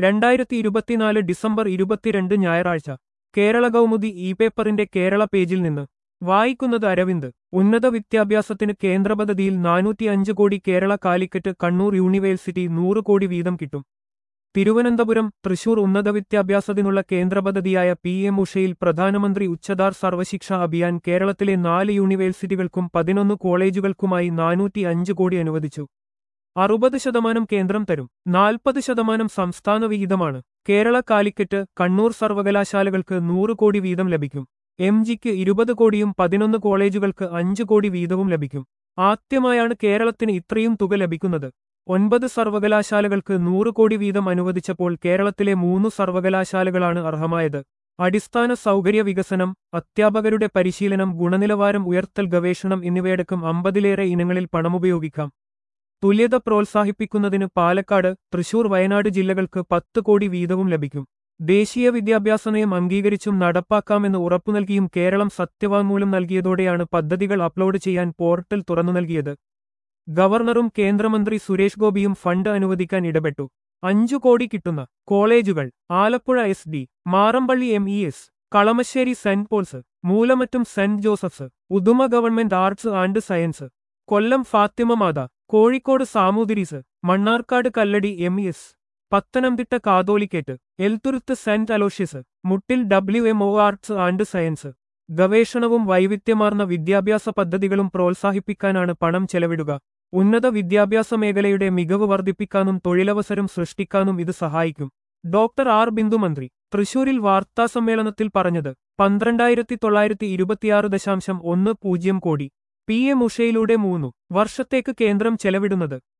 രണ്ടായിരത്തി ഇരുപത്തിനാല് ഡിസംബർ ഇരുപത്തിരണ്ട് ഞായറാഴ്ച കേരള കൗമുദി ഇ പേപ്പറിന്റെ കേരള പേജിൽ നിന്ന് വായിക്കുന്നത് അരവിന്ദ് ഉന്നത വിദ്യാഭ്യാസത്തിന് കേന്ദ്ര പദ്ധതിയിൽ നാനൂറ്റിയഞ്ച് കോടി കേരള കാലിക്കറ്റ് കണ്ണൂർ യൂണിവേഴ്സിറ്റി നൂറ് കോടി വീതം കിട്ടും തിരുവനന്തപുരം തൃശൂർ ഉന്നത വിദ്യാഭ്യാസത്തിനുള്ള കേന്ദ്ര പദ്ധതിയായ പി എം ഉഷയിൽ പ്രധാനമന്ത്രി ഉച്ചതാർ സർവശിക്ഷ അഭിയാൻ കേരളത്തിലെ നാല് യൂണിവേഴ്സിറ്റികൾക്കും പതിനൊന്ന് കോളേജുകൾക്കുമായി നാനൂറ്റി അഞ്ച് കോടി അനുവദിച്ചു അറുപത് ശതമാനം കേന്ദ്രം തരും നാൽപ്പത് ശതമാനം സംസ്ഥാന വിഹിതമാണ് കേരള കാലിക്കറ്റ് കണ്ണൂർ സർവകലാശാലകൾക്ക് നൂറ് കോടി വീതം ലഭിക്കും എം ജിക്ക് ഇരുപത് കോടിയും പതിനൊന്ന് കോളേജുകൾക്ക് അഞ്ച് കോടി വീതവും ലഭിക്കും ആദ്യമായാണ് കേരളത്തിന് ഇത്രയും തുക ലഭിക്കുന്നത് ഒൻപത് സർവകലാശാലകൾക്ക് നൂറ് കോടി വീതം അനുവദിച്ചപ്പോൾ കേരളത്തിലെ മൂന്ന് സർവകലാശാലകളാണ് അർഹമായത് അടിസ്ഥാന സൗകര്യ വികസനം അധ്യാപകരുടെ പരിശീലനം ഗുണനിലവാരം ഉയർത്തൽ ഗവേഷണം എന്നിവയടക്കം അമ്പതിലേറെ ഇനങ്ങളിൽ പണമുപയോഗിക്കാം തുല്യത പ്രോത്സാഹിപ്പിക്കുന്നതിന് പാലക്കാട് തൃശൂർ വയനാട് ജില്ലകൾക്ക് പത്ത് കോടി വീതവും ലഭിക്കും ദേശീയ വിദ്യാഭ്യാസ നയം അംഗീകരിച്ചും നടപ്പാക്കാമെന്ന് ഉറപ്പു നൽകിയും കേരളം സത്യവാങ്മൂലം നൽകിയതോടെയാണ് പദ്ധതികൾ അപ്ലോഡ് ചെയ്യാൻ പോർട്ടൽ തുറന്നു നൽകിയത് ഗവർണറും കേന്ദ്രമന്ത്രി സുരേഷ് ഗോപിയും ഫണ്ട് അനുവദിക്കാൻ ഇടപെട്ടു അഞ്ചു കോടി കിട്ടുന്ന കോളേജുകൾ Alappuzha S D Marampally M E S Kalamassery saint Paul's Moolamattom saint Joseph's Uduma government arts and science Kollam Fatima Mata Kozhikode Samoothiri's Mannarkkad Kalladi M S Pathanamthitta Catholicate Elthuruth saint Aloysius Muttil W M O arts and science ഗവേഷണവും വൈവിധ്യമാർന്ന വിദ്യാഭ്യാസ പദ്ധതികളും പ്രോത്സാഹിപ്പിക്കാനാണ് പണം ചെലവിടുക ഉന്നത വിദ്യാഭ്യാസ മേഖലയുടെ മികവ് വർദ്ധിപ്പിക്കാനും തൊഴിലവസരം സൃഷ്ടിക്കാനും ഇത് സഹായിക്കും ഡോക്ടർ ആർ ബിന്ദുമന്ത്രി തൃശൂരിൽ വാർത്താസമ്മേളനത്തിൽ പറഞ്ഞത് പന്ത്രണ്ടായിരത്തി തൊള്ളായിരത്തി ഇരുപത്തിയാറ് ദശാംശം ഒന്ന് പൂജ്യം കോടി പി എം ഉഷയിലൂടെ മൂന്നു വർഷത്തേക്ക് കേന്ദ്രം ചെലവിടുന്നത്